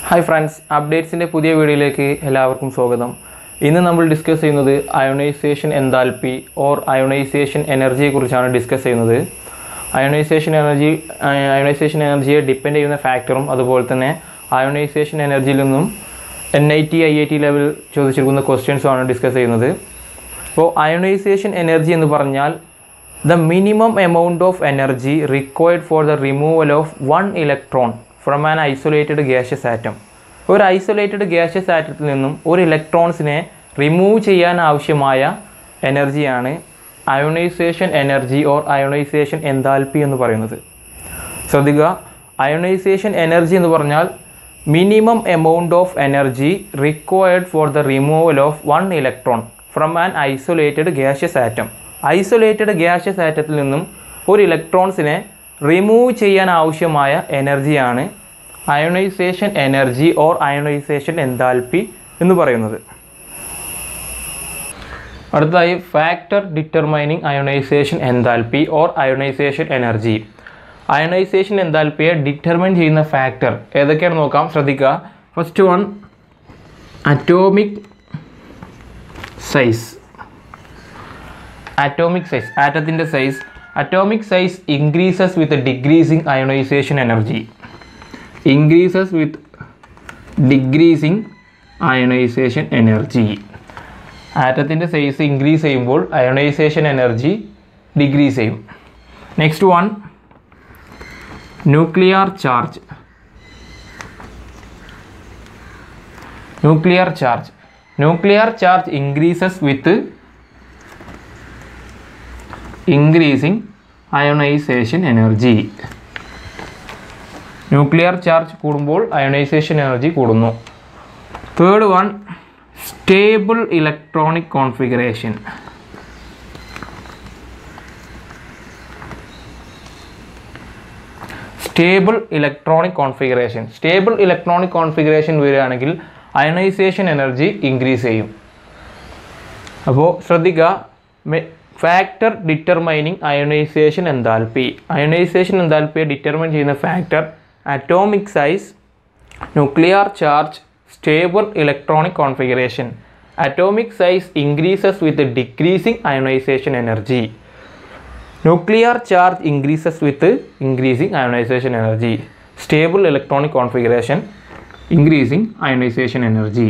hi friends അപ്ഡേറ്റ്സിൻ്റെ പുതിയ വീഡിയോയിലേക്ക് എല്ലാവർക്കും സ്വാഗതം ഇന്ന് നമ്മൾ ഡിസ്കസ് ചെയ്യുന്നത് അയോണൈസേഷൻ എൻതാൽപ്പി ഓർ അയോണൈസേഷൻ എനർജിയെക്കുറിച്ചാണ് ഡിസ്കസ് ചെയ്യുന്നത് അയോണൈസേഷൻ എനർജി അയോണൈസേഷൻ എനർജിയെ ഡിപ്പെൻഡ് ചെയ്യുന്ന ഫാക്ടറും അതുപോലെ തന്നെ അയോണൈസേഷൻ എനർജിയിൽ നിന്നും N I T I I T level ചോദിച്ചിരിക്കുന്ന ക്വസ്റ്റ്യൻസുമാണ് ഡിസ്കസ് ചെയ്യുന്നത് അപ്പോൾ അയോണൈസേഷൻ എനർജി എന്ന് പറഞ്ഞാൽ the minimum amount of energy required for the removal of one electron from an isolated gaseous atom ഒരു ഐസൊലേറ്റഡ് ഗ്യാഷ്യസ് ആറ്റത്തിൽ നിന്നും ഒരു ഇലക്ട്രോൺസിനെ റിമൂവ് ചെയ്യാൻ ആവശ്യമായ എനർജിയാണ് ionisation energy or ionisation enthalpy എന്ന് പറയുന്നത് ശ്രദ്ധിക്കുക അയോണൈസേഷൻ എനർജി എന്ന് പറഞ്ഞാൽ minimum amount of energy required for the removal of one electron from an isolated gaseous atom isolated gaseous ആറ്റത്തിൽ നിന്നും ഒരു ഇലക്ട്രോൺസിനെ റിമൂവ് ചെയ്യാൻ ആവശ്യമായ എനർജിയാണ് ionisation energy or ionisation enthalpy എന്ന് പറയുന്നത് അടുത്തതായി factor determining ionisation enthalpy or ionisation energy ionisation എൻതാൽപ്പിയെ ഡിറ്റർമൈൻ ചെയ്യുന്ന ഫാക്ടർ ഏതൊക്കെയാണ് നോക്കാം ശ്രദ്ധിക്കുക first one atomic size atomic size ആറ്റത്തിൻ്റെ size atomic size increases with decreasing ionisation energy increases with decreasing ionisation energy ആറ്റത്തിൻ്റെ സൈസ് ഇൻക്രീസ് ചെയ്യുമ്പോൾ ionisation energy decrease ചെയ്യും next one nuclear charge nuclear charge nuclear charge increases with increasing ionisation energy nuclear charge കൂടുമ്പോൾ ionisation energy കൂടുന്നു third one stable electronic configuration stable electronic configuration stable electronic configuration വരികയാണെങ്കിൽ ionisation energy increase ചെയ്യും അപ്പോൾ ശ്രദ്ധിക്കുക factor determining ionisation enthalpy ionisation എൻതാൽപ്പിയെ determine ചെയ്യുന്ന factor atomic size nuclear charge stable electronic configuration atomic size increases with decreasing ionisation energy nuclear charge increases with increasing ionisation energy stable electronic configuration increasing ionisation energy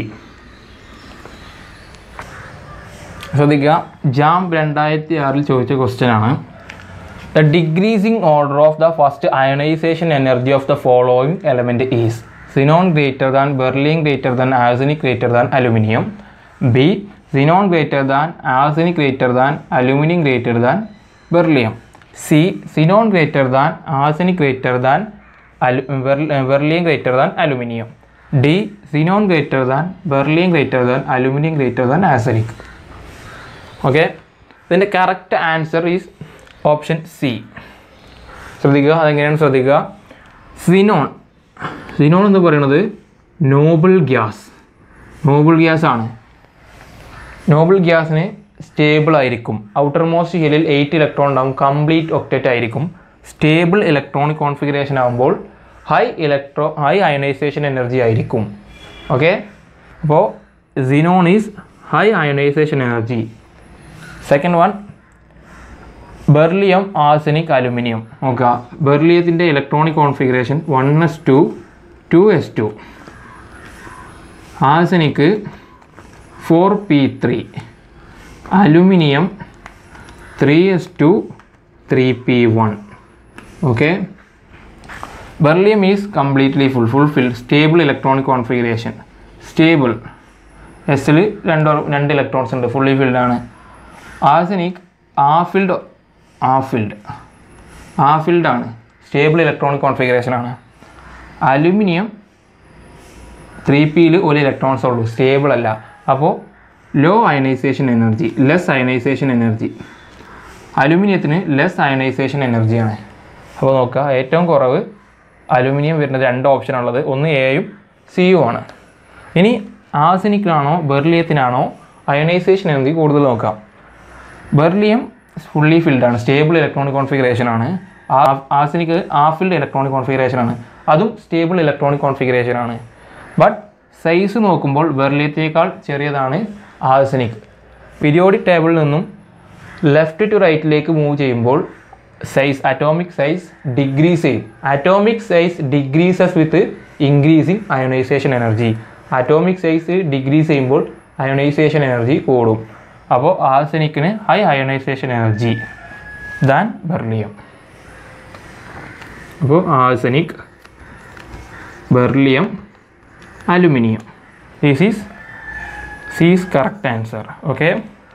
ശ്രദ്ധിക്കുക JAM രണ്ടായിരത്തി ആറിൽ ചോദിച്ച question ആണ് the decreasing order of the first ionisation energy of the following element is xenon greater than beryllium greater than arsenic greater than aluminium B xenon greater than arsenic greater than aluminium greater than beryllium C xenon greater than arsenic greater than അലു beryllium greater than aluminium D xenon greater than beryllium greater than aluminium greater than arsenic okay ഇതിൻ്റെ correct answer is option C ശ്രദ്ധിക്കുക അതെങ്ങനെയാണ് ശ്രദ്ധിക്കുക xenon xenon എന്ന് പറയുന്നത് noble gas Noble gas ആണ് നോബിൾ ഗ്യാസിന് stable ആയിരിക്കും ഔട്ടർ മോസ്റ്റ് ഷെല്ലിൽ എയ്റ്റ് ഇലക്ട്രോൺ ഉണ്ടാകും കംപ്ലീറ്റ് ഒക്ടേറ്റ് ആയിരിക്കും സ്റ്റേബിൾ ഇലക്ട്രോണിക് കോൺഫിഗറേഷൻ ആകുമ്പോൾ high electro high ionisation energy ആയിരിക്കും ഓക്കെ അപ്പോൾ xenon is high ionisation energy second one beryllium arsenic aluminium നോക്കുക ബെർലിയത്തിൻ്റെ electronic configuration one S two two S two arsenic four P three aluminium three S two three P one okay beryllium is completely full fulfil stable electronic configuration stable എസിൽ രണ്ട് രണ്ട് electrons ഉണ്ട് fully filled ആണ് arsenic half filled half filled half filled ആണ് stable electronic configuration ആണ് aluminium three പിയിൽ ഒരു electrons ഉള്ളൂ സ്റ്റേബിൾ അല്ല അപ്പോൾ low ionisation energy less ionisation energy അലുമിനിയത്തിന് ലെസ് അയണൈസേഷൻ എനർജിയാണ് അപ്പോൾ നോക്കുക ഏറ്റവും കുറവ് അലുമിനിയം വരുന്ന രണ്ട് ഓപ്ഷൻ ഉള്ളത് ഒന്ന് എയും സിയും ആണ് ഇനി ആർസനിക്കിനാണോ ബെർലിയത്തിനാണോ അയണൈസേഷൻ എനർജി കൂടുതൽ നോക്കാം ബെർലിയം ഫുള്ളി ഫിൽഡ് ആണ് സ്റ്റേബിൾ ഇലക്ട്രോണിക് കോൺഫിഗറേഷൻ ആണ് arsenic half filled electronic configuration ആണ് അതും സ്റ്റേബിൾ ഇലക്ട്രോണിക് കോൺഫിഗറേഷൻ ആണ് ബട്ട് സൈസ് നോക്കുമ്പോൾ ബെർലിയത്തേക്കാൾ ചെറിയതാണ് ആഴ്സനിക് പീരിയോഡിക് ടേബിളിൽ നിന്നും ലെഫ്റ്റ് ടു റൈറ്റിലേക്ക് മൂവ് ചെയ്യുമ്പോൾ സൈസ് അറ്റോമിക് സൈസ് ഡിഗ്രീസ് ചെയ്യും atomic size decreases with increasing ionisation energy atomic size decrease ചെയ്യുമ്പോൾ അയോണൈസേഷൻ എനർജി കൂടും അപ്പോൾ ആഴ്സനിക്കിന് high ionisation energy than beryllium അപ്പോൾ arsenic beryllium aluminium this is C is correct answer okay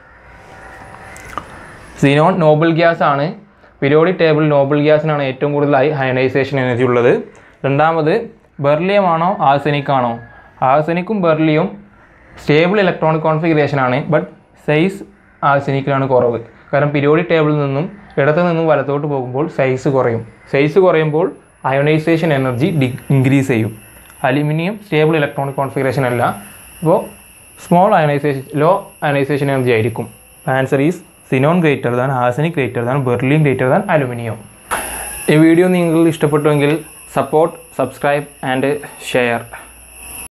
xenon noble gas ആണ് periodic table noble ഗ്യാസിനാണ് ഏറ്റവും കൂടുതലായി ionisation energy ഉള്ളത് രണ്ടാമത് ബെർലിയം ആണോ ആഴ്സനിക് ആണോ ആഴ്സനിക്കും ബെർലിയും സ്റ്റേബിൾ ഇലക്ട്രോണിക് കോൺഫിഗറേഷൻ ആണ് ബട്ട് സൈസ് ആഴ്സനിക്കിലാണ് കുറവ് കാരണം പീരിയോഡിക് ടേബിളിൽ നിന്നും ഇടത്ത് നിന്നും വലത്തോട്ട് പോകുമ്പോൾ സൈസ് കുറയും സൈസ് കുറയുമ്പോൾ അയോണൈസേഷൻ എനർജി ഡി ഇൻക്രീസ് ചെയ്യും അലുമിനിയം സ്റ്റേബിൾ ഇലക്ട്രോണിക് കോൺഫിഗറേഷൻ അല്ല അപ്പോൾ small ionisation low ionisation energy ആയിരിക്കും answer is xenon greater than arsenic greater than beryllium greater than aluminium ഈ വീഡിയോ നിങ്ങൾ ഇഷ്ടപ്പെട്ടുവെങ്കിൽ സപ്പോർട്ട് സബ്സ്ക്രൈബ് ആൻഡ് ഷെയർ